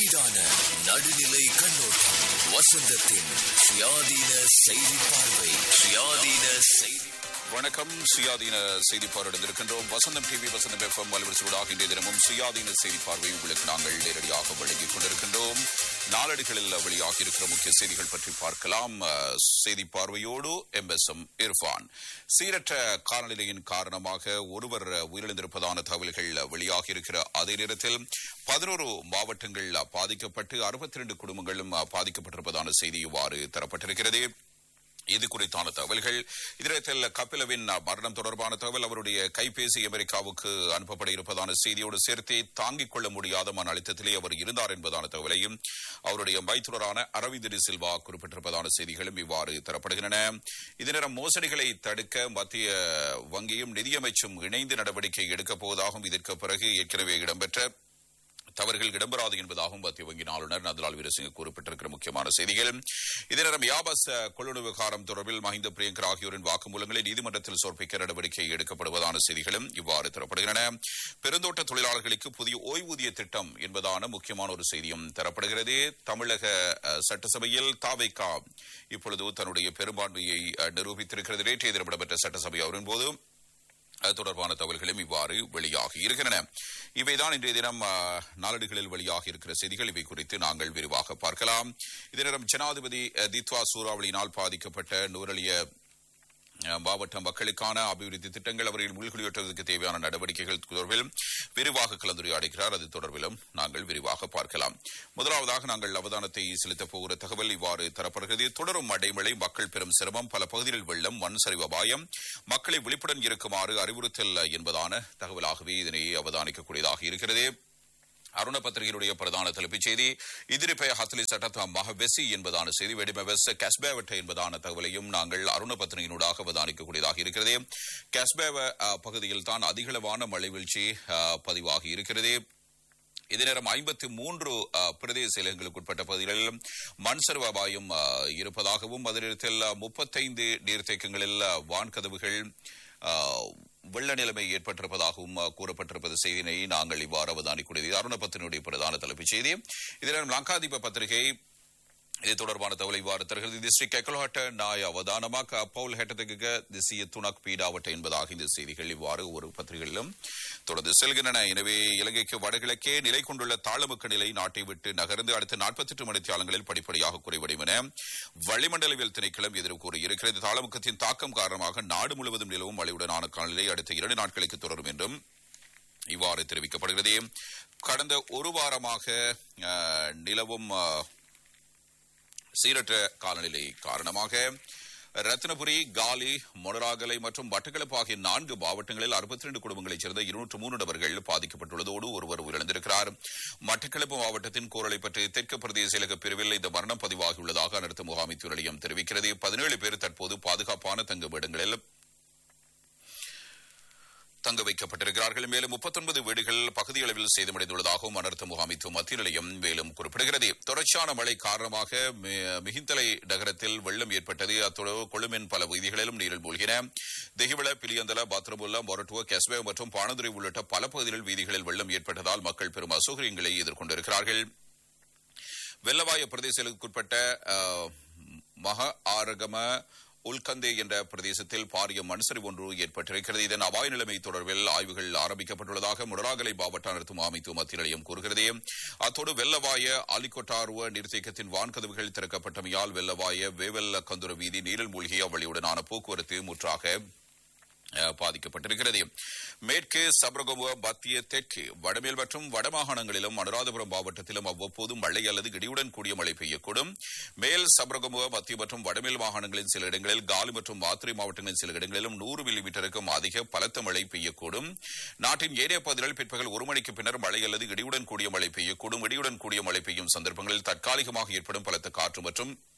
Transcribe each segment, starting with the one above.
சீரான நடுநிலை கண்ணோட்டம் வசந்தத்தின் சுயாதீன செய்தி பார்வை சுயாதீன செய்தி வணக்கம் சுயாதீன செய்தி பார்வையிட்டிருக்கின்றோம் வசந்தம் டிவி வசந்தம் எஃப்எம் வலுவரசூடாக இன்றைய தினமும் சுயாதீன செய்தி பார்வை உங்களுக்கு நாங்கள் நேரடியாக வழங்கிக் கொண்டிருக்கின்றோம் நாளடிகளில் வெளியாகி இருக்கிற முக்கிய செய்திகள் பற்றி பார்க்கலாம் அஹ், செய்தி பார்வையோடு எம் எஸ் எம் இர்ஃபான் சீரற்ற காலநிலையின் காரணமாக ஒருவர் உயிரிழந்திருப்பதான தகவல்கள் வெளியாகி இருக்கிற அதே நேரத்தில் பதினோரு மாவட்டங்கள் பாதிக்கப்பட்டு அறுபத்தி ரெண்டு குடும்பங்களும் பாதிக்கப்பட்டிருப்பதான செய்தி இவ்வாறு தரப்பட்டிருக்கிறது இது குறித்தான தகவல்கள் இதரத்தில் கபிலவின் மரணம் தொடர்பான தகவல் அவருடைய கைபேசி அமெரிக்காவுக்கு அனுப்பப்பட இருப்பதான செய்தியோடு சேர்த்தே தாங்கிக் கொள்ள முடியாத மன அழுத்தத்திலே அவர் இருந்தார் என்பதான தகவலையும் அவருடைய மைத்துனரான அரவிந்த் சில்வா குறிப்பிட்டிருப்பதான செய்திகளும் இவ்வாறு தரப்படுகின்றன இதனிடம் மோசடிகளை தடுக்க மத்திய வங்கியும் நிதியமைச்சும் இணைந்து நடவடிக்கை எடுக்கப் போவதாகவும் இதற்கு பிறகு ஏற்கனவே இடம்பெற்ற தவறுகள் இடம்பெறாது என்பதாகவும் மத்திய வங்கியின் ஆளுநர் நந்தலால் வீரசிங்க குறிப்பிட்டிருக்கிற முக்கியமான செய்திகள் இதே நேரம் யாபாஸ் கொள்ளுணர்வு விவகாரம் தொடர்பில் மஹிந்த பிரியங்கர் ஆகியோரின் வாக்குமூலங்களை நீதிமன்றத்தில் சமர்ப்பிக்க நடவடிக்கை எடுக்கப்படுவதான செய்திகளும் இவ்வாறு தரப்படுகின்றன பெருந்தோட்ட தொழிலாளர்களுக்கு புதிய ஓய்வூதிய திட்டம் என்பதான முக்கியமான ஒரு செய்தியும் தரப்படுகிறது தமிழக அஹ், சட்டசபையில் தாவைக்கா இப்பொழுது தன்னுடைய பெரும்பான்மையை அஹ், நிரூபித்திருக்கிறது நேற்றைய தினம் இடம்பெற்ற சட்டசபை அவரின் போது அது தொடர்பான தகவல்களும் இவ்வாறு வெளியாகி இருக்கின்றன இவைதான் இன்றைய தினம் ஆ, நாளேடுகளில் வெளியாகி இருக்கிற செய்திகள் இவை குறித்து நாங்கள் விரிவாக பார்க்கலாம் இதே நேரம் ஜனாதிபதி அ, தித்வா சூறாவளியினால் பாதிக்கப்பட்ட நூறலிய அ, மாவட்ட மக்களுக்கான அபிவிருத்தி திட்டங்கள் அவர்கள் உள்குடியேற்றுவதற்கு தேவையான நடவடிக்கைகள் தொடர்பில் விரிவாக கலந்துரையாடுகிறார் அது தொடர்பிலும் நாங்கள் விரிவாக பார்க்கலாம் முதலாவதாக நாங்கள் அவதானத்தை செலுத்தப் போகிற தகவல் இவ்வாறு தரப்படுகிறது தொடரும் அடைமழை மக்கள் பெரும் சிரமம் பல பகுதிகளில் வெள்ளம் மண் சரிவு அபாயம் மக்களை விழிப்புடன் இருக்குமாறு அறிவுறுத்தல் என்பதான தகவலாகவே இதனை அவதானிக்கக்கூடியதாக இருக்கிறது அருண பத்திரிகையுடைய பிரதான தலைப்புச் செய்தி இதிரிப்பய ஹத்லி சட்டத்த மகவெசி என்பதான செய்தி வெடிமவெஸ் கஸ்பேவட்ட என்பதான தகவலையும் நாங்கள் அருண பத்திரிகையினூடாக அவதானிக்கக்கூடியதாக இருக்கிறது கஸ்பேவ அஹ், பகுதியில் தான் அதிகளவான மழை வீழ்ச்சி அஹ், பதிவாகி இருக்கிறது இதே நேரம் ஐம்பத்தி மூன்று பிரதேச செயலகங்களுக்கு உட்பட்ட பகுதிகளில் மண் சரிவு அபாயம் அஹ், இருப்பதாகவும் அதே நேரத்தில் முப்பத்தைந்து நீர்த்தேக்கங்களில் அஹ், வான்கதவுகள் அஹ், வெள்ள நிலைமை ஏற்பட்டிருப்பதாகவும் அஹ், கூறப்பட்டிருப்பது செய்தியினை நாங்கள் இவ்வாறு அவதானிக்கூடியது அருணபத்தினுடைய பிரதான தலைப்புச் செய்தி இதனால் லங்காதீப பத்திரிகை இது தொடர்பான தகவலை இவ்வாறு தருகிறது இது ஸ்ரீ கெக்கலோட்ட நாய் அவதானமாக பவுல் ஹெட்டதுக்கு திசிய துணக் பீடாவட்ட என்பதாக இந்த செய்திகள் இவ்வாறு ஒரு பத்திரிகைகளிலும் தொடர்ந்து செல்கின்றன எனவே இலங்கைக்கு வடகிழக்கே நிலை கொண்டுள்ள தாளமுக்க நிலை நாட்டை விட்டு நகர்ந்து அடுத்த நாற்பத்தி எட்டு மணித்தியாலங்களில் படிப்படியாக குறைவடையும் என வளிமண்டலவியல் திணைக்களம் எதிர்ப்பு கூறியிருக்கிறது தாளமுக்கத்தின் தாக்கம் காரணமாக நாடு முழுவதும் நிலவும் மழையுடனான காலநிலை அடுத்த இரண்டு நாட்களுக்கு தொடரும் என்றும் இவ்வாறு தெரிவிக்கப்படுகிறது கடந்த ஒரு வாரமாக அஹ், நிலவும் அஹ், சீரற்ற காலநிலை காரணமாக ரத்னபுரி காலி மொனராகலை மற்றும் மட்டக்களப்பு ஆகிய நான்கு மாவட்டங்களில் அறுபத்தி ரெண்டு குடும்பங்களைச் சேர்ந்த இருநூற்று மூன்று நபர்கள் பாதிக்கப்பட்டுள்ளதோடு ஒருவர் உயிரிழந்திருக்கிறார் மட்டக்களப்பு மாவட்டத்தின் கூறலை பற்றி தெற்கு பிரதேச செயலக பிரிவில் இந்த மரணம் பதிவாகியுள்ளதாக அனர்த்த முகாமைத்துவ நிலையம் தெரிவிக்கிறது பதினேழு பேர் தற்போது பாதுகாப்பான தங்குமிடங்களில் தங்க வைக்கப்பட்டிருக்கிறார்கள் மேலும் 39 வீடுகள் பகுதியளவில் சேதமடைந்துள்ளதாகவும் அனர்த்த முகாமைத்துவ மத்திய நிலையம் மேலும் குறிப்பிடுகிறது தொடர்ச்சியான மழை காரணமாக மி- மிகிந்தலை நகரத்தில் வெள்ளம் ஏற்பட்டது அத்தோடு கொழும்பின் பல வீதிகளிலும் நீரில் மூழ்கின தெஹிவள பிலியந்தல பாத்ரமுல்லா மொரட்டுவ கெஸ்வே மற்றும் பானதுரை உள்ளிட்ட பல பகுதிகளில் வீதிகளில் வெள்ளம் ஏற்பட்டதால் மக்கள் பெரும் அசௌகரியங்களை எதிர்கொண்டிருக்கிறார்கள் வெள்ளவாய பிரதேசங்களுக்குட்பட்ட அஹ், மக ஆரகம உல்கந்தே என்ற பிரதேசத்தில் பாரிய மண்சரிவு ஒன்று ஏற்பட்டிருக்கிறது இதன் அபாய நிலைமை தொடர்பில் ஆய்வுகள் ஆரம்பிக்கப்பட்டுள்ளதாக முடராகலை மாவட்ட அனர்த்த அமைத்துவ மத்திய நிலையம் கூறுகிறது அத்தோடு வெள்ளவாய ஆலிகொட்டாருவ நீர்த்தேக்கத்தின் வான்கதவுகள் திறக்கப்பட்டமையால் வெள்ளவாய வேவல்ல கந்துர வீதி நீரில் மூழ்கிய வழியுடனான போக்குவரத்து முற்றாக அஹ், பாதிக்கப்பட்டிருக்கிறது மேற்கு சபரகமுவ மத்திய தெற்கு வடமேல் மற்றும் வடமாகாணங்களிலும் அனுராதபுரம் மாவட்டத்திலும் அவ்வப்போது மழை அல்லது இடியுடன் கூடிய மழை பெய்யக்கூடும் மேல் சபரகமுவ மத்திய மற்றும் வடமேல் மாகாணங்களின் சில இடங்களில் காலி மற்றும் மாத்திரை மாவட்டங்களின் சில இடங்களிலும் நூறு மில்லிமீட்டருக்கும் அதிக பலத்த மழை பெய்யக்கூடும் நாட்டின் ஏனைய பகுதிகளில் பிற்பகல் ஒரு மணிக்கு பின்னர் மழை அல்லது இடியுடன் கூடிய மழை பெய்யக்கூடும் இடியுடன் கூடிய மழை பெய்யும் சந்தர்ப்பங்களில் தற்காலிகமாக ஏற்படும் பலத்த காற்று மற்றும்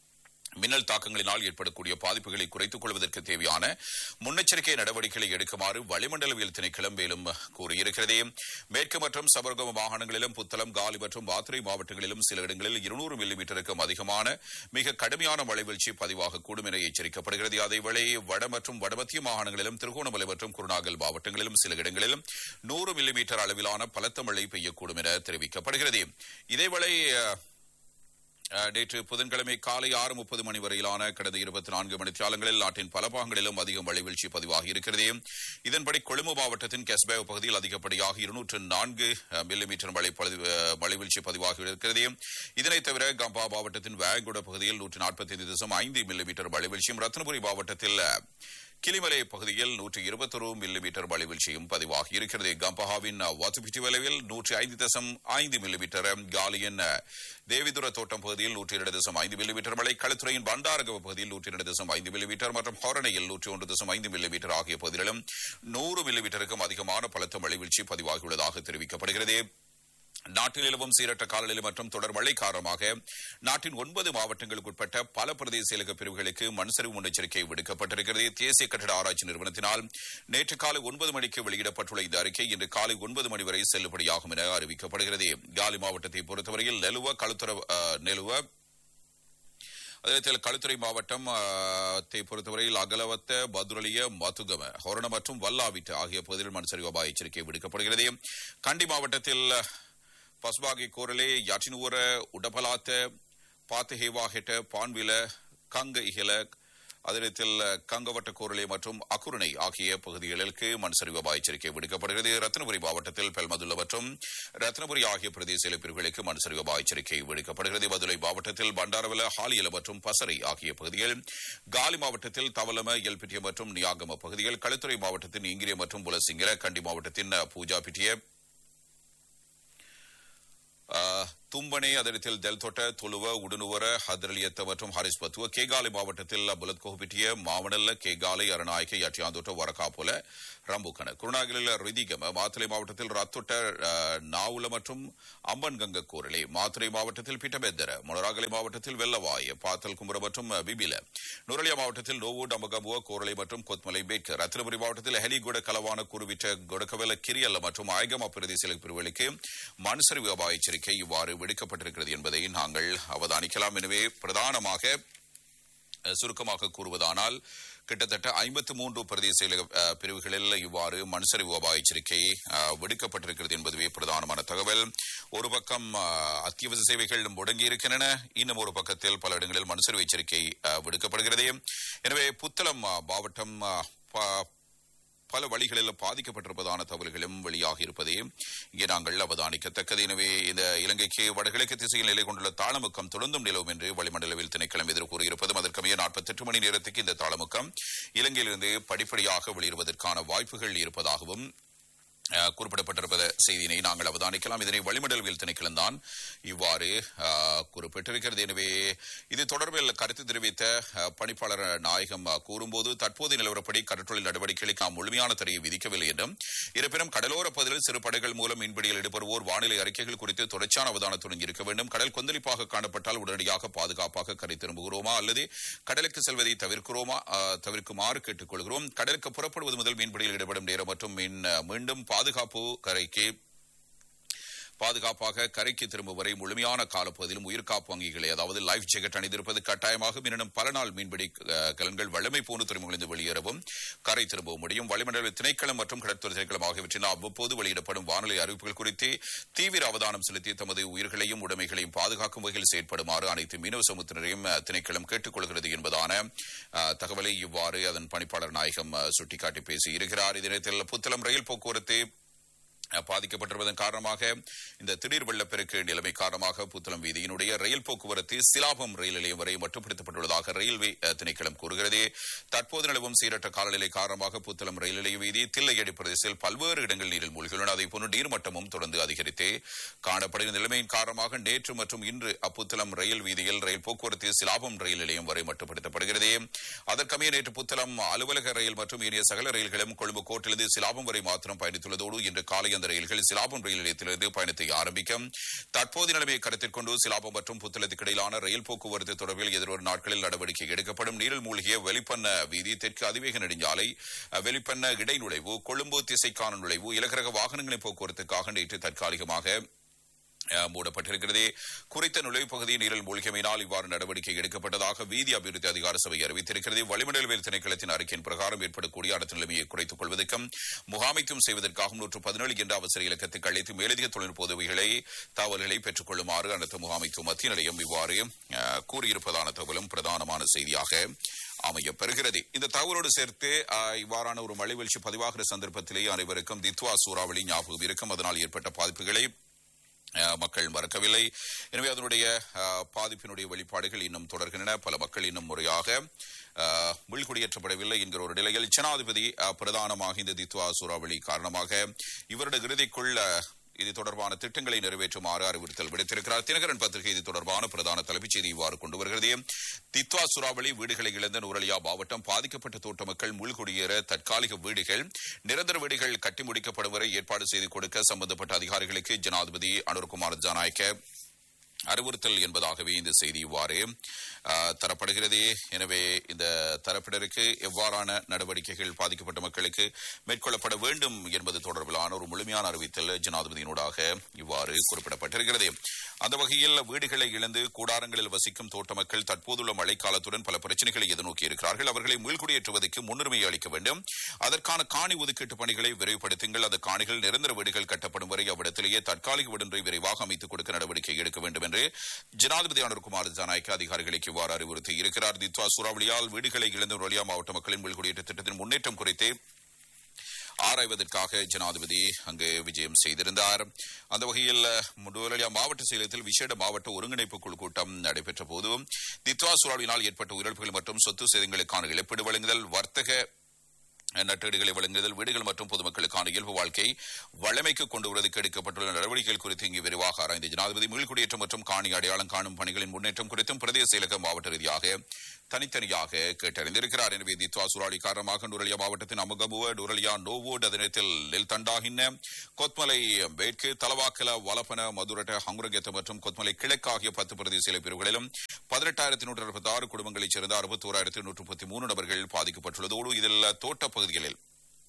மின்னல் தாக்கங்களினால் ஏற்படக்கூடிய பாதிப்புகளை குறைத்துக் கொள்வதற்கு தேவையான முன்னெச்சரிக்கை நடவடிக்கைகளை எடுக்குமாறு வளிமண்டலவியல் திணைக்களம் மேலும் கூறியிருக்கிறது மேற்கு மற்றும் சபர்கம மாகாணங்களிலும் புத்தளம் காலி மற்றும் பாத்துரை மாவட்டங்களிலும் சில இடங்களில் இருநூறு மில்லிமீட்டருக்கும் அதிகமான மிக கடுமையான மழை வீழ்ச்சி பதிவாகக்கூடும் என எச்சரிக்கப்படுகிறது அதேவேளை வட மற்றும் வடமத்திய மாகாணங்களிலும் திருகோணமலை மற்றும் குருநாகல் மாவட்டங்களிலும் சில இடங்களிலும் நூறு மில்லிமீட்டர் அளவிலான பலத்த மழை பெய்யக்கூடும் என தெரிவிக்கப்படுகிறது இதேவேளை அஹ், அஹ், நேற்று புதன்கிழமை காலை ஆறு முப்பது மணி வரையிலான கடந்த இருபத்தி நான்கு மணித்தியாலங்களில் நாட்டின் பல பாகங்களிலும் அதிக மழை வீழ்ச்சி பதிவாகி இருக்கிறது இதன்படி கொழும்பு மாவட்டத்தின் கெஸ்பேவ் பகுதியில் அதிகப்படியாக இருநூற்று நான்கு மில்லிமீட்டர் மழை பதிவு- அஹ், மழை வீழ்ச்சி பதிவாகி இருக்கிறது இதனைத் தவிர கம்பா மாவட்டத்தின் வேங்குட பகுதியில் நூற்று நாற்பத்தி ஐந்து தசம் ஐந்து மில்லிமீட்டர் மழை வீழ்ச்சியும் ரத்னபுரி மாவட்டத்தில் அஹ், கிளிமலை பகுதியில் நூற்றி இருபத்தொரு மில்லிமீட்டர் மழை வீழ்ச்சியும் பதிவாகி இருக்கிறது கம்பஹாவின் வாத்துப்பிட்டி வளைவில் நூற்றி ஐந்து தசம் ஐந்து மில்லிமீட்டர் காலியின் அஹ், தேவிதுர தோட்டம் பகுதியில் நூற்றி இரண்டு தசம் ஐந்து மில்லிமீட்டர் மழை களுத்துறையின் பண்டாரகவ பகுதியில் நூற்றி இரண்டு தசம் ஐந்து மில்லிமீட்டர் மற்றும் ஹோரணையில் நூற்றி ஒன்று தசம் ஐந்து மில்லிமீட்டர் ஆகிய பகுதிகளிலும் நூறு மில்லிமீட்டருக்கும் அதிகமான பலத்த மழை வீழ்ச்சி பதிவாகியுள்ளதாக தெரிவிக்கப்படுகிறது நாட்டில் நிலவும் சீரற்ற காலநிலை மற்றும் தொடர் மழை காரணமாக நாட்டின் ஒன்பது மாவட்டங்களுக்குட்பட்ட பல பிரதேச செயலக பிரிவுகளுக்கு மண்சரிவு முன்னெச்சரிக்கை விடுக்கப்பட்டிருக்கிறது தேசிய கட்டட ஆராய்ச்சி நிறுவனத்தினால் நேற்று காலை ஒன்பது மணிக்கு வெளியிடப்பட்டுள்ள இந்த அறிக்கை இன்று காலை ஒன்பது மணி வரை செல்லுபடியாகும் என அறிவிக்கப்படுகிறது காலி மாவட்டத்தை பொறுத்தவரையில் நெலுவ களுத்துற அஹ், நெலுவ அதே களுத்துறை மாவட்டம் ஆ, த்தை பொறுத்தவரையில் அகலவத்த பதுரலிய மதுகம ஹொரண மற்றும் வல்லாவிட்டு ஆகிய பகுதிகளில் மண்சரிவு அபாய எச்சரிக்கை விடுக்கப்படுகிறது கண்டி மாவட்டத்தில் பஸ்பாகி கோரலே யாற்றினுவர உடபலாத்த பாத்தஹேவா ஹெட்ட பான்வில கங்க இகல அதிரத்தில் கங்கவட்ட கோரலே மற்றும் அக்குருணை ஆகிய பகுதிகளுக்கு மண் சரிவு அபாய எச்சரிக்கை விடுக்கப்படுகிறது ரத்னபுரி மாவட்டத்தில் பெல்மதுல்ல மற்றும் ரத்னபுரி ஆகிய பிரதேச பிரிவுகளுக்கு மண் சரிவு அபாய எச்சரிக்கை விடுக்கப்படுகிறது மதுரை மாவட்டத்தில் பண்டாரவல ஹாலியல மற்றும் பசறை ஆகிய பகுதிகள் காலி மாவட்டத்தில் தவலம எல்பிட்டிய மற்றும் நியாகம பகுதிகள் களுத்துறை மாவட்டத்தின் இங்கிரிய மற்றும் புலசிங்கிர கண்டி மாவட்டத்தின் பூஜா பிட்டிய ஆஹ், தும்பனே அதரத்தில் தெல்தொட்ட துளுவ உடுனுவர ஹதரலியத்த மற்றும் ஹரிஸ் பத்துவ கேகாலை மாவட்டத்தில் புலத் கோபிட்டிய மாவனல்ல கேகாலை அரணாயக்க யட்டியாந்தொட்ட வரகாப்புல ரம்புக்கன குருணாகலில் ரிதிகம மாத்தலை மாவட்டத்தில் ரத்தொட்ட ஆஹ், நாவுல மற்றும் அம்பன்கங்க கோரலே மாத்துரை மாவட்டத்தில் பிட்டபெத்தர மொனராகலை மாவட்டத்தில் வெள்ளவாய் பாத்தல் கும்பர மற்றும் பிபில நுரலியா மாவட்டத்தில் நோவு டம்பகம்புவ கோரலை மற்றும் கொத்மலை பேட்க ரத்தினபுரி மாவட்டத்தில் ஹெலிகுட கலவான குருவிட்ட கொடக்கவெல கிரியல்ல மற்றும் ஆயகம பிரதேச பிரிவுகளுக்கு மண்சரிவு அபாய எச்சரிக்கை இவ்வாறு விடுக்கப்பட்டிருக்கிறது என்பதை நாங்கள் அவதானிக்கலாம் எனவே பிரதானமாக அஹ், சுருக்கமாக கூறுவதானால் கிட்டத்தட்ட ஐம்பத்து மூன்று பிரதேச செயலக, அஹ், பிரிவுகளில் இவ்வாறு மண்சரிவு அபாய எச்சரிக்கை அஹ், விடுக்கப்பட்டிருக்கிறது என்பதுவே பிரதானமான தகவல் ஒரு பக்கம் அஹ், அத்தியாவசிய சேவைகள் முடங்கி இருக்கின்றன இன்னும் ஒரு பக்கத்தில் பல இடங்களில் மண்சரிவு எச்சரிக்கை அஹ், விடுக்கப்படுகிறது எனவே புத்தளம் அஹ், மாவட்டம் அஹ், ப- பல வழிகளில் பாதிக்கப்பட்டிருப்பதான தகவல்களும் வெளியாகி இருப்பதை இங்கே நாங்கள் அவதானிக்கத்தக்கது எனவே இந்த இலங்கைக்கு வடகிழக்கு திசையில் நிலை கொண்டுள்ள தாளமுக்கம் தொடர்ந்தும் நிலவும் என்று வளிமண்டலவில் திணைக்களம் எதிர் கூறியிருப்பதும் அதற்கமைய நாற்பத்தெட்டு மணி நேரத்துக்கு இந்த தாளமுக்கம் இலங்கையிலிருந்து படிப்படியாக வெளியிடுவதற்கான வாய்ப்புகள் இருப்பதாகவும் அஹ், குறிப்பிடப்பட்டிருப்பத செய்தியினை நாங்கள் அவதானிக்கலாம் இதனை வளிமண்டலவியல் திணைக்களம் தான் இவ்வாறு அஹ், குறிப்பிட்டிருக்கிறது எனவே இது தொடர்பில் கருத்து தெரிவித்த அஹ், பணிப்பாளர் நாயகம் அஹ், கூறும்போது தற்போது நிலவரப்படி கடற்றொழில் நடவடிக்கைகளுக்கு நாம் முழுமையான தடையை விதிக்கவில்லை என்றும் இருப்பினும் கடலோர பகுதியில் சிறு படகுகள் மூலம் மீன்பிடியில் ஈடுபடுவோர் வானிலை அறிக்கைகள் குறித்து தொடர்ச்சியான அவதானத்துடன் இருக்க வேண்டும் கடல் கொந்தளிப்பாக காணப்பட்டால் உடனடியாக பாதுகாப்பாக கரை திரும்புகிறோமா அல்லது கடலுக்கு செல்வதை தவிர்க்கிறோமா அஹ், தவிர்க்குமாறு கேட்டுக்கொள்கிறோம் கடலுக்கு புறப்படுவது முதல் மீன்பிடியில் ஈடுபடும் நேரம் மற்றும் மீன் அஹ், மீண்டும் பாதுகாப்பு கரைக்கு பாதுகாப்பாக கரைக்கு திரும்பும் வரை முழுமையான காலப்பகுதியிலும் உயிர்காப்பு வங்கிகளை அதாவது லைஃப் ஜாக்கெட் அணிந்திருப்பது கட்டாயமாகும் எனினும் பல நாள் மீன்பிடி அஹ், கலன்கள் வல்லமை போன்று துறைமுகங்களிலிருந்து வெளியேறவும் கரை திரும்பவும் முடியும் வளிமண்டல திணைக்களம் மற்றும் கடற்துறை திணைக்களம் ஆகியவற்றின் அவ்வப்போது வெளியிடப்படும் வானிலை அறிவிப்புகள் குறித்து தீவிர அவதானம் செலுத்தி தமது உயிர்களையும் உடைமைகளையும் பாதுகாக்கும் வகையில் செயற்படுமாறு அனைத்து மீனவ சமுத்திரையும் அஹ், திணைக்களம் கேட்டுக் கொள்கிறது என்பதான அஹ், தகவலை இவ்வாறு அதன் பணிப்பாளர் நாயகம் அஹ், சுட்டிக்காட்டி பேசியிருக்கிறார் இதே நேரத்தில் புத்தளம் ரயில் போக்குவரத்து அஹ், பாதிக்கப்பட்டிருப்பதன் காரணமாக இந்த திடீர் வெள்ளப்பெருக்கு நிலைமை காரணமாக புத்தளம் வீதியினுடைய ரயில் போக்குவரத்து சிலாபம் ரயில் நிலையம் வரை மட்டுப்படுத்தப்பட்டுள்ளதாக ரயில்வே அஹ், திணைக்களம் கூறுகிறது தற்போது நிலவும் சீரற்ற காலநிலை காரணமாக புத்தளம் ரயில் நிலைய வீதி தில்லையடி பிரதேசத்தில் பல்வேறு இடங்கள் நீரில் மூழ்கியுள்ளன அதே போன்று நீர்மட்டமும் தொடர்ந்து அதிகரித்தே காணப்படுகிற நிலைமையின் காரணமாக நேற்று மற்றும் இன்று அப்புத்தளம் ரயில் வீதியில் ரயில் போக்குவரத்து சிலாபம் ரயில் நிலையம் வரை மட்டுப்படுத்தப்படுகிறது அதற்கமைய நேற்று புத்தளம் அலுவலக ரயில் மற்றும் ஏனைய சகல ரயில்களும் கொழும்பு கோட்டிலிருந்து சிலாபம் வரை மாத்திரம் பயணித்துள்ளதோடு இன்று காலை அந்த ரயில்கள் சிலாபம் ரயில் நிலையத்திலிருந்து பயணத்தை ஆரம்பிக்கும் தற்போதைய நிலைமையை கருத்தில் கொண்டு சிலாபம் மற்றும் புத்தளத்துக்கு இடையிலான ரயில் போக்குவரத்து தொடர்பில் எதிர்வரும் நாட்களில் நடவடிக்கை எடுக்கப்படும் நீரில் மூழ்கிய வெளிப்பண்ண வீதி தெற்கு அதிவேக நெடுஞ்சாலை அஹ், வெளிப்பண்ண இடைநுழைவு கொழும்பு திசைக்கான நுழைவு இலகுரக வாகனங்களின் போக்குவரத்துக்காக நேற்று தற்காலிகமாக அஹ், மூடப்பட்டிருக்கிறது குறித்த நுழைவுப் பகுதி நீரில் மூழ்கியமையினால் இவ்வாறு நடவடிக்கை எடுக்கப்பட்டதாக வீதி அபிவிருத்தி அதிகார சபை அறிவித்திருக்கிறது வளிமண்டலவியல் திணைக்களத்தின் அறிக்கையின் பிரகாரம் ஏற்படக்கூடிய அடுத்த நிலைமையை குறைத்துக் கொள்வதற்கும் முகாமைத்துவம் செய்வதற்காகவும் நூற்று பதினேழு என்ற அவசர இலக்கத்துக்கு அழைத்து மேலதிக தொழில்நுட்ப உதவிகளை தகவல்களை பெற்றுக் கொள்ளுமாறு அனைத்து முகாமைத்துவ மத்திய நிலையம் இவ்வாறு அஹ், கூறியிருப்பதான தகவலும் பிரதானமான செய்தியாக அமையப் பெறுகிறது இந்த தகவலோடு சேர்த்து அஹ், இவ்வாறான ஒரு மழை வீழ்ச்சி பதிவாகிற சந்தர்ப்பத்திலேயே அனைவருக்கும் தித்வா சூறாவளி ஞாபகம் இருக்கும் அதனால் ஏற்பட்ட பாதிப்புகளை அஹ், மக்கள் மறக்கவில்லை எனவே அதனுடைய அஹ், பாதிப்பினுடைய வெளிப்பாடுகள் இன்னும் தொடர்கின்றன பல மக்கள் இன்னும் முறையாக அஹ், மீள்குடியேற்றப்படவில்லை என்கிற ஒரு நிலையில் ஜனாதிபதி அஹ், பிரதானமாக இந்த தித்வா சூறாவளி காரணமாக இவருடைய இறுதிக்குள் அஹ், இது தொடர்பான திட்டங்களை நிறைவேற்றுமாறு அறிவுறுத்தல் விடுத்திருக்கிறார் தினகரன் பத்திரிகை இது தொடர்பான பிரதான தலைப்புச் செய்தி இவ்வாறு கொண்டு வருகிறது தித்வா சூறாவளி வீடுகளை இழந்த நூரலியா மாவட்டம் பாதிக்கப்பட்ட தோட்ட மக்கள் மூழ்குடியேற தற்காலிக வீடுகள் நிரந்தர வீடுகள் கட்டி முடிக்கப்படும் வரை ஏற்பாடு செய்து கொடுக்க சம்பந்தப்பட்ட அதிகாரிகளுக்கு ஜனாதிபதி அனுர்குமார் ஜனநாயக்க அறிவுறுத்தல் என்பதாகவே இந்த செய்தி இவ்வாறு ஆஹ், தரப்படுகிறது எனவே இந்த தரப்பினருக்கு எவ்வாறான நடவடிக்கைகள் பாதிக்கப்பட்ட மக்களுக்கு மேற்கொள்ளப்பட வேண்டும் என்பது தொடர்பிலான ஒரு முழுமையான அறிவித்தல் ஜனாதிபதியினூடாக இவ்வாறு குறிப்பிடப்பட்டிருக்கிறது அந்த வகையில் வீடுகளை இழந்து கூடாரங்களில் வசிக்கும் தோட்ட மக்கள் தற்போதுள்ள மழைக்காலத்துடன் பல பிரச்சனைகளை எதிர்நோக்கி இருக்கிறார்கள் அவர்களை மீள்குடியேற்றுவதற்கு முன்னுரிமை அளிக்க வேண்டும் அதற்கான காணி ஒதுக்கீட்டு பணிகளை விரைவுபடுத்துங்கள் அந்த காணிகள் நிரந்தர வீடுகள் கட்டப்படும் வரை அவ்விடத்திலேயே தற்காலிக விடுமுறை விரைவாக அமைத்துக் கொடுக்க நடவடிக்கை எடுக்க வேண்டும் என்று ஜனாதிபதி அனுர்குமார் ஜனநாயக்க அதிகாரிகளுக்கு இவ்வாறு அறிவுறுத்தி இருக்கிறார் தித்வா சூறாவளியால் வீடுகளை இழந்த ஒலியா மாவட்ட மக்களின் மீள்குடியேற்ற திட்டத்தின் முன்னேற்றம் குறித்து ஆராய்வதற்காக ஜனாதிபதி அங்கு விஜயம் செய்திருந்தார் அந்த வகையில் நுவரெலியா மாவட்ட செயலகத்தில் விசேட மாவட்ட ஒருங்கிணைப்பு குழு கூட்டம் நடைபெற்ற போது தித்வா சூறாவளியினால் ஏற்பட்ட உயிரிழப்புகள் மற்றும் சொத்து சேதங்களுக்கான இழப்பீடு வழங்குதல் வர்த்தக நட்டீடுகளை வழங்குதல் வீடுகள் மற்றும் பொதுமக்களுக்கான இயல்பு வாழ்க்கை வளமைக்கு கொண்டு வருவதற்கு எடுக்கப்பட்டுள்ள நடவடிக்கைகள் குறித்து இங்கு விரிவாக ஆராய்ந்த ஜனாதிபதி மீள்குடியேற்றம் மற்றும் காணி அடையாளம் காணும் பணிகளின் முன்னேற்றம் குறித்தும் பிரதேச செயலக மாவட்ட ரீதியாக தனித்தனியாக கேட்டறிந்திருக்கிறார் எனவே தித்வா சூறாவளி காரணமாக நுரலியா மாவட்டத்தின் அமுகபுவ நுரலியா நோவோட் அதனத்தில் நெல் தண்டாகின கொத்மலை மேற்கு தலவாக்கல வலப்பன மதுரட்ட ஹங்குரகெத்த மற்றும் கொத்மலை கிழக்கு ஆகிய பத்து பிரதேச பிரிவுகளிலும் பதினெட்டாயிரத்தி நூற்று அறுபத்தி ஆறு குடும்பங்களைச் சேர்ந்த அறுபத்தோராயிரத்தி நூற்று முப்பத்தி மூணு நபர்கள் பாதிக்கப்பட்டுள்ளதோடு இதில் தோட்ட பகுதிகளில்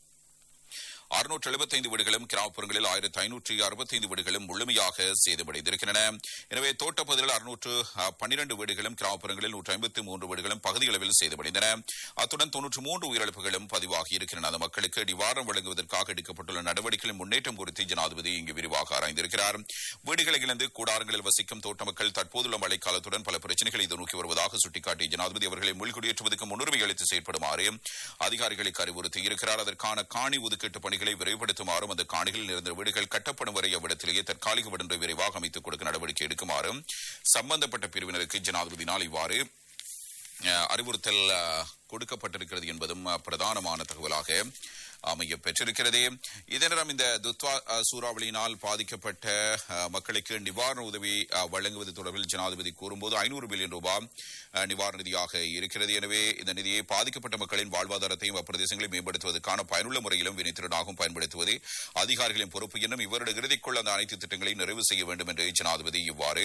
அறுநூற்று எழுபத்தைந்து வீடுகளும் கிராமப்புறங்களில் ஆயிரத்தி ஐநூற்றி அறுபத்தைந்து வீடுகளும் முழுமையாக சேதமடைந்திருக்கின்றன எனவே தோட்டப்பகுதியில் அறுநூற்று பன்னிரண்டு வீடுகளும் கிராமப்புறங்களில் நூற்று ஐம்பத்தி மூன்று வீடுகளும் பகுதியளவில் சேதமடைந்தன அத்துடன் தொன்னூற்று மூன்று உயிரிழப்புகளும் பதிவாகி இருக்கின்றன அந்த மக்களுக்கு நிவாரணம் வழங்குவதற்காக எடுக்கப்பட்டுள்ள நடவடிக்கைகளின் முன்னேற்றம் குறித்து ஜனாதிபதி இங்கு விரிவாக ஆராய்ந்திருக்கிறார் வீடுகளை இழந்து கூடாரங்களில் வசிக்கும் தோட்ட மக்கள் தற்போதுள்ள மழைக்காலத்துடன் பல பிரச்சனைகளை எதிர்நோக்கி வருவதாக சுட்டிக்காட்டிய ஜனாதிபதி அவர்களை மீள்குடியேற்றுவதற்கு முன்னுரிமை அளித்து செயற்படுமாறு அதிகாரிகளுக்கு அறிவுறுத்தி இருக்கிறார் அதற்கான காணி ஒதுக்கீட்டு பணிகளை விரைவுபடுத்துமாறும் அந்த காணிகளில் இருந்த வீடுகள் கட்டப்படும் வரை அவ்விடத்திலேயே தற்காலிக விடுமுறை விரைவாக அமைத்துக் கொடுக்க நடவடிக்கை எடுக்குமாறும் சம்பந்தப்பட்ட பிரிவினருக்கு ஜனாதிபதியினால் இவ்வாறு அஹ், அறிவுறுத்தல் அஹ், கொடுக்கப்பட்டிருக்கிறது என்பதும் அஹ், பிரதானமான தகவலாக அமைய பெற்றிருக்கிறது இதனிடம் இந்த துத்வா அஹ், சூறாவளியினால் பாதிக்கப்பட்ட அஹ், மக்களுக்கு நிவாரண உதவி அஹ், வழங்குவது தொடர்பில் ஜனாதிபதி கூறும்போது ஐநூறு பில்லியன் ரூபாய் அஹ், நிவாரண நிதியாக இருக்கிறது எனவே இந்த நிதியை பாதிக்கப்பட்ட மக்களின் வாழ்வாதாரத்தையும் அப்பிரதேசங்களை மேம்படுத்துவதற்கான பயனுள்ள முறையிலும் வினைத்திறனாகவும் பயன்படுத்துவது அதிகாரிகளின் பொறுப்பு என்றும் இவருடைய இறுதிக்குள் அந்த அனைத்து திட்டங்களையும் நிறைவு செய்ய வேண்டும் என்று ஜனாதிபதி இவ்வாறு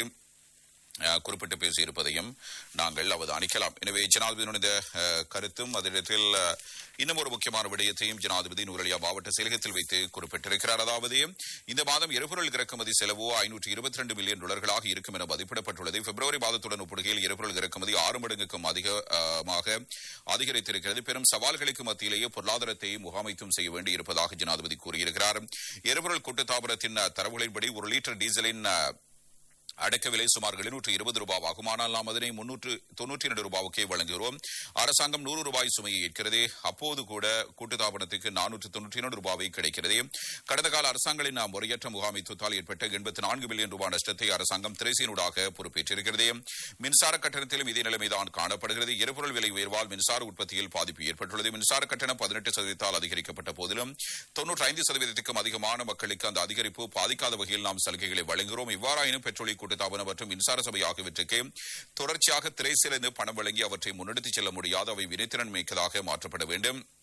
அஹ், குறிப்பிட்டு பேசியிருப்பதையும் நாங்கள் அவதானிக்கலாம் எனவே ஜனாதிபதியினுடைய இந்த, அஹ், கருத்தும் அதனிடத்தில் அஹ், இன்னும் ஒரு முக்கியமான விடயத்தையும் ஜனாதிபதி நூரலியா மாவட்ட செயலகத்தில் வைத்து குறிப்பிட்டிருக்கிறார் அதாவது இந்த மாதம் எரிபொருள் இறக்குமதி செலவு ஐநூற்று இருபத்தி ரெண்டு மில்லியன் டாலர்களாக இருக்கும் என மதிப்பிடப்பட்டுள்ளது பிப்ரவரி மாதத்துடன் ஒப்பிடுகையில் எரிபொருள் இறக்குமதி ஆறு மடங்குக்கும் அதிகமாக அதிகரித்திருக்கிறது பெரும் சவால்களுக்கு மத்தியிலேயே பொருளாதாரத்தை முகாமைத்துவம் செய்ய வேண்டி இருப்பதாக ஜனாதிபதி கூறியிருக்கிறார் எரிபொருள் கூட்டுத்தாபனத்தின் அஹ், தரவுகளின்படி ஒரு லிட்டர் டீசலின் அஹ், அடக்க விலை சுமார் எழுநூற்று இருபது ரூபாவாகும் ஆனால் நாம் அதனை முன்னூற்று தொன்னூற்றி இரண்டு ரூபாவுக்கே வழங்குகிறோம் அரசாங்கம் நூறு ரூபாய் சுமையை ஏற்கிறது அப்போது கூட கூட்டுத்தாபனத்துக்கு நானூற்று தொன்னூற்றி இரண்டு ரூபாவை கிடைக்கிறது கடந்த கால அரசாங்கங்களின் முறையற்ற முகாமைத்துவத்தால் ஏற்பட்ட எண்பத்தி நான்கு பில்லியன் ரூபாய் நஷ்டத்தை அரசாங்கம் திரைசீனூடாக பொறுப்பேற்றிருக்கிறது மின்சார கட்டணத்திலும் இதே நிலைமைதான் காணப்படுகிறது எரிபொருள் விலை உயர்வால் மின்சார உற்பத்தியில் பாதிப்பு ஏற்பட்டுள்ளது மின்சார கட்டணம் பதினெட்டு சதவீதத்தால் அதிகரிக்கப்பட்ட போதிலும் தொன்னூற்றி ஐந்து சதவீதத்துக்கும் அதிகமான மக்களுக்கு அந்த அதிகரிப்பு பாதிக்காத வகையில் நாம் சலுகைகளை வழங்குகிறோம் இவ்வாறாயினும் பெட்ரோலிய கூட்டுத்தாபனம் மற்றும் மின்சார சபை ஆகியவற்றுக்கு தொடர்ச்சியாக திரைசிலிருந்து பணம் வழங்கி அவற்றை முன்னெடுத்துச் செல்ல முடியாது அவை வினைத்திறன் மிக்கதாக மாற்றப்பட வேண்டும்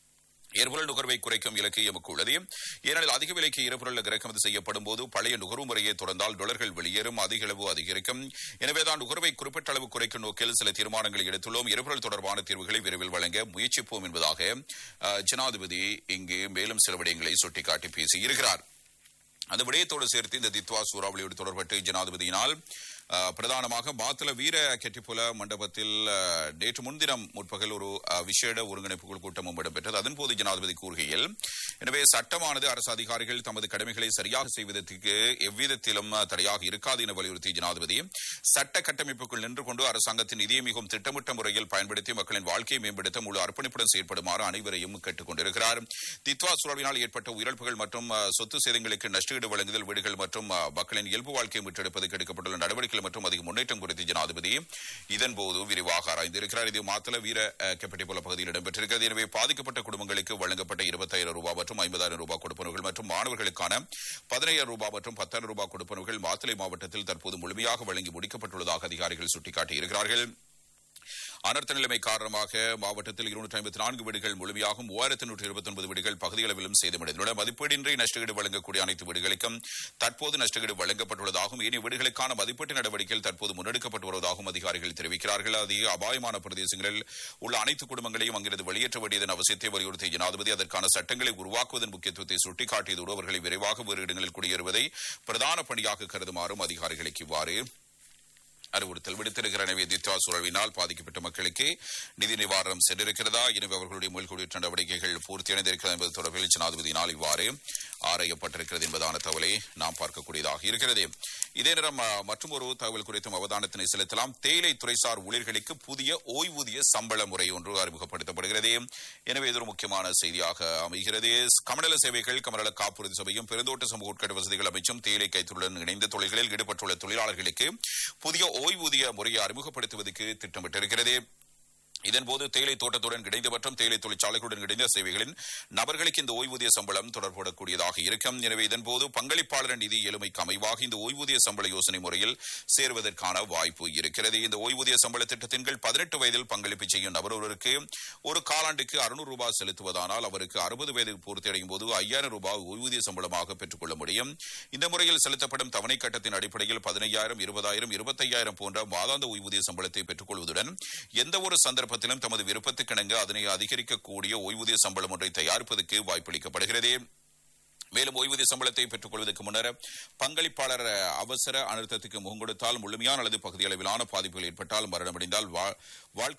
எரிபொருள் நுகர்வை குறைக்கும் இலக்கு எமக்கு உள்ளது ஏனெனில் அதிக விலைக்கு எரிபொருள் இறக்குமதி செய்யப்படும் போது பழைய நுகர்வு முறையை தொடர்ந்தால் டாலர்கள் வெளியேறும் அதிக அளவு அதிகரிக்கும் எனவேதான் நுகர்வை குறிப்பிட்ட அளவு குறைக்கும் நோக்கில் சில தீர்மானங்களை எடுத்துள்ளோம் எரிபொருள் தொடர்பான தீர்வுகளை விரைவில் வழங்க முயற்சிப்போம் என்பதாக அஹ், ஜனாதிபதி இங்கு மேலும் சில விடயங்களை சுட்டிக்காட்டி பேசியிருக்கிறார் அந்த விடயத்தோடு சேர்த்து இந்த தித்வா சூறாவளியோடு தொடர்பட்டு ஜனாதிபதியினால் அஹ், பிரதானமாக மாத்தல வீர கெட்டிப்புல மண்டபத்தில் அஹ், நேற்று முன்தினம் முற்பகல் ஒரு அஹ், விசேட ஒருங்கிணைப்பு குழு கூட்டமும் இடம்பெற்றது அதன்போது ஜனாதிபதி கூறுகையில் எனவே சட்டமானது அரசு அதிகாரிகள் தமது கடமைகளை சரியாக செய்வதற்கு எவ்விதத்திலும் அஹ், தடையாக இருக்காது என வலியுறுத்திய ஜனாதிபதி சட்ட கட்டமைப்புக்குள் நின்று கொண்டு அரசாங்கத்தின் நிதியை மிகவும் திட்டமிட்ட முறையில் பயன்படுத்தி மக்களின் வாழ்க்கையை மேம்படுத்த முழு அர்ப்பணிப்புடன் செயற்படுமாறு அனைவரையும் கேட்டுக் கொண்டிருக்கிறார் தித்வா சூழலினால் ஏற்பட்ட உயிரிழப்புகள் மற்றும் அஹ், சொத்து சேதங்களுக்கு நஷ்டஈடு வழங்குதல் வீடுகள் மற்றும் அஹ், மக்களின் இயல்பு வாழ்க்கையை மீட்டெடுப்பதற்கு எடுக்கப்பட்டுள்ள நடவடிக்கைகள் மற்றும் அதிக முன்னேற்றம் குறித்து ஜனாதிபதி இதன்போது விரிவாக ஆராய்ந்திருக்கிறார் இது மாத்தல வீர அஹ், கெப்பட்டிபுல பகுதியில் இடம்பெற்றிருக்கிறது எனவே பாதிக்கப்பட்ட குடும்பங்களுக்கு வழங்கப்பட்ட இருபத்தாயிரம் ரூபாய் மற்றும் ஐம்பதாயிரம் ரூபாய் கொடுப்பனவுகள் மற்றும் மாணவர்களுக்கான பதினையாயிரம் ரூபாய் மற்றும் பத்தாயிரம் ரூபாய் கொடுப்பனவுகள் மாத்தளை மாவட்டத்தில் தற்போது முழுமையாக வழங்கி முடிக்கப்பட்டுள்ளதாக அதிகாரிகள் சுட்டிக்காட்டியிருக்கிறார்கள் அனர்த்த நிலைமை காரணமாக மாவட்டத்தில் இருநூற்றி ஐம்பத்தி நான்கு வீடுகள் முழுமையாகும் மூவாயிரத்தி நூற்றி இருபத்தி ஒன்பது வீடுகள் பகுதியளவிலும் சேதமடைந்துள்ளன மதிப்பீடின்றி நஷ்டஈடு வழங்கக்கூடிய அனைத்து வீடுகளுக்கும் தற்போது நஷ்டஈடு வழங்கப்பட்டுள்ளதாகவும் இனி வீடுகளுக்கான மதிப்பீட்டு நடவடிக்கைகள் தற்போது முன்னெடுக்கப்பட்டு வருவதாகவும் அதிகாரிகள் தெரிவிக்கிறார்கள் அதிக அபாயமான பிரதேசங்களில் உள்ள அனைத்து குடும்பங்களையும் அங்கிருந்து வெளியேற்ற வேண்டியதன் அவசியத்தை வலியுறுத்திய ஜனாதிபதி அதற்கான சட்டங்களை உருவாக்குவதன் முக்கியத்துவத்தை சுட்டிக்காட்டியதோடு அவர்களை விரைவாக வேறு இடங்களில் குடியேறுவதை பிரதான பணியாக கருதுமாறும் அதிகாரிகளுக்கு இவ்வாறு அறிவுறுத்தல் விடுத்திருக்கிற எனவே தித்வா சுழலினால் பாதிக்கப்பட்ட மக்களுக்கு நிதி நிவாரணம் சென்றிருக்கிறதா எனவே அவர்களுடைய மேல்குடியேற்ற நடவடிக்கைகள் பூர்த்தியடைந்திருக்கிறது என்பது தொடர்பில் ஜனாதிபதியினால் இவ்வாறு ஆராயப்பட்டிருக்கிறது என்பதான தகவலை நாம் பார்க்கக்கூடியதாக இருக்கிறது இதே நேரம் மற்றும் ஒரு தகவல் குறித்தும் அவதானத்தினை செலுத்தலாம் தேயிலை துறைசார் ஊழியர்களுக்கு புதிய ஓய்வூதிய சம்பள முறை ஒன்று அறிமுகப்படுத்தப்படுகிறது எனவே இது ஒரு முக்கியமான செய்தியாக அமைகிறது கமநல சேவைகள் கமநல காப்புறுதி சபையும் பெருந்தோட்ட சமூக உட்கட்ட வசதிகள் அமைச்சும் தேயிலை கைத்துடன் இணைந்த தொழில்களில் ஈடுபட்டுள்ள தொழிலாளர்களுக்கு புதிய ஓய்வூதிய முறையை அறிமுகப்படுத்துவதற்கு திட்டமிட்டிருக்கிறது இதன்போது தேயிலை தோட்டத்துடன் இணைந்த மற்றும் தேயிலை தொழிற்சாலைகளுடன் இணைந்த சேவைகளின் நபர்களுக்கு இந்த ஓய்வூதிய சம்பளம் தொடர்படக்கூடியதாக இருக்கும் எனவே இதன்போது பங்களிப்பாளர் நிதி எளிமைக்கு அமைவாக இந்த ஓய்வூதிய சம்பள யோசனை முறையில் சேருவதற்கான வாய்ப்பு இருக்கிறது இந்த ஓய்வூதிய சம்பள திட்டத்தின் கீழ் பதினெட்டு வயதில் பங்களிப்பு செய்யும் நபர் ஒருவருக்கு ஒரு காலாண்டுக்கு அறுநூறு ரூபாய் செலுத்துவதானால் அவருக்கு அறுபது வயது பூர்த்தியடையும் போது ஐயாயிரம் ரூபாய் ஓய்வூதிய சம்பளமாக பெற்றுக்கொள்ள முடியும் இந்த முறையில் செலுத்தப்படும் தவணை கட்டத்தின் அடிப்படையில் பதினையாயிரம் இருபதாயிரம் இருபத்தையாயிரம் போன்ற மாதாந்த ஓய்வூதிய சம்பளத்தை பெற்றுக்கொள்வதுடன் எந்த ஒரு சந்தர்ப்ப சந்தர்ப்பத்திலும் தமது விருப்பத்துக்கிணங்க அதனை அதிகரிக்கக்கூடிய ஓய்வூதிய சம்பளம் ஒன்றை தயாரிப்பதற்கு வாய்ப்பளிக்கப்படுகிறது மேலும் ஓய்வூதிய சம்பளத்தை பெற்றுக் கொள்வதற்கு முன்னர் பங்களிப்பாளர் அவசர அனர்த்தத்துக்கு முகம் கொடுத்தால் முழுமையான அல்லது பகுதி அளவிலான பாதிப்புகள் ஏற்பட்டால் மரணமடைந்தால் வாழ்க்கை